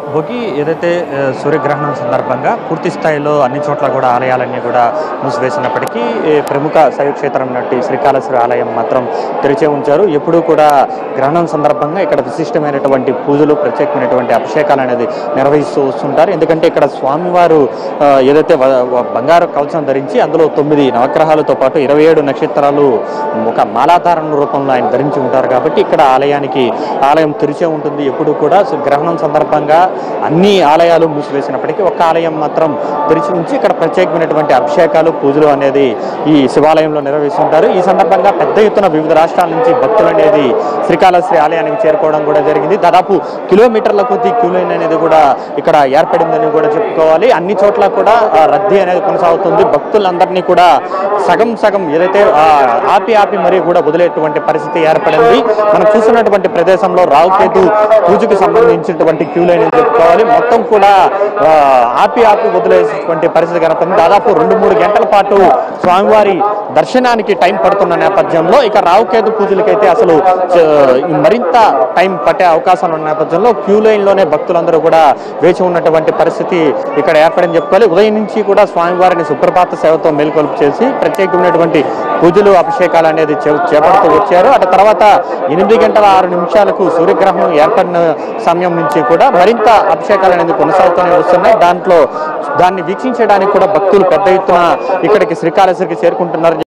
భోగి ఏదైతే ఆ, సూర్యగ్రహణం సందర్భంగా పూర్తి స్థాయిలో అన్ని చోట్ల కూడా ఆలయాలన్నీ కూడా మూసివేసినప్పటికీ ఏ, ప్రముఖ శైవక్షేత్రం నటి శ్రీకాళేశ్వర ఆలయం మాత్రం తెరిచే ఉంచారు ఎప్పుడూ కూడా గ్రహణం సందర్భంగా ఇక్కడ విశిష్టమైనటువంటి పూజలు ప్రత్యేకమైనటువంటి అభిషేకాలు అనేది నిర్వహిస్తూ వస్తుంటారు ఎందుకంటే ఇక్కడ స్వామివారు ఆ, ఏదైతే వ- వ- బంగారు కవచం ధరించి అందులో తొమ్మిది నవగ్రహాలతో పాటు ఇరవై ఏడు నక్షత్రాలు ఒక మాలాధారణ రూపంలో ఆయన ధరించి ఉంటారు కాబట్టి ఇక్కడ ఆలయానికి ఆలయం తెరిచే ఉంటుంది ఎప్పుడు కూడా సో గ్రహణం సందర్భంగా అన్ని ఆలయాలు మూసివేసినప్పటికీ ఒక్క ఆలయం మాత్రం తెరిచి ఉంచి ఇక్కడ ప్రత్యేకమైనటువంటి అభిషేకాలు పూజలు అనేది ఈ శివాలయంలో నిర్వహిస్తుంటారు ఈ సందర్భంగా పెద్ద ఎత్తున వివిధ రాష్ట్రాల నుంచి భక్తులు అనేది శ్రీకాళహస్తి ఆలయానికి చేరుకోవడం కూడా జరిగింది దాదాపు కిలోమీటర్ల కొద్ది క్యూ లైన్ అనేది కూడా ఇక్కడ ఏర్పడిందని కూడా చెప్పుకోవాలి అన్ని చోట్ల కూడా ఆ, రద్దీ అనేది కొనసాగుతుంది భక్తులందరినీ కూడా సగం సగం ఏదైతే ఆ, ఆపి ఆపి మరీ కూడా వదిలేటువంటి పరిస్థితి ఏర్పడింది మనం చూస్తున్నటువంటి ప్రదేశంలో రావుకేతు పూజకు సంబంధించినటువంటి క్యూ లైన్ అని చెప్పుకోవాలి మొత్తం కూడా ఆ, ఆపి ఆపి వదిలేటువంటి పరిస్థితి కనపడింది దాదాపు రెండు మూడు గంటల పాటు స్వామివారి దర్శనానికి టైం పడుతున్న నేపథ్యంలో ఇక రావుకేతు పూజలకైతే అసలు చ- మరింత టైం పట్టే అవకాశాలు ఉన్న నేపథ్యంలో క్యూ లైన్ లోనే భక్తులందరూ కూడా వేచి ఉన్నటువంటి పరిస్థితి ఇక్కడ ఏర్పడింది చెప్పుకోవాలి ఉదయం నుంచి కూడా స్వామివారిని సుప్రభాత సేవతో మేల్కొల్పు చేసి ప్రత్యేకమైనటువంటి పూజలు అభిషేకాలు అనేది చే- చేపడుతూ వచ్చారు అటు తర్వాత ఎనిమిది గంటల ఆరు నిమిషాలకు సూర్యగ్రహణం ఏర్పడిన సమయం నుంచి కూడా మరింత అభిషేకాలు అనేది కొనసాగుతూనే వస్తున్నాయి దాంట్లో దాన్ని వీక్షించడానికి కూడా భక్తులు పెద్ద ఎత్తున ఇక్కడికి శ్రీకాళేశ్వరికి చేరుకుంటున్నారు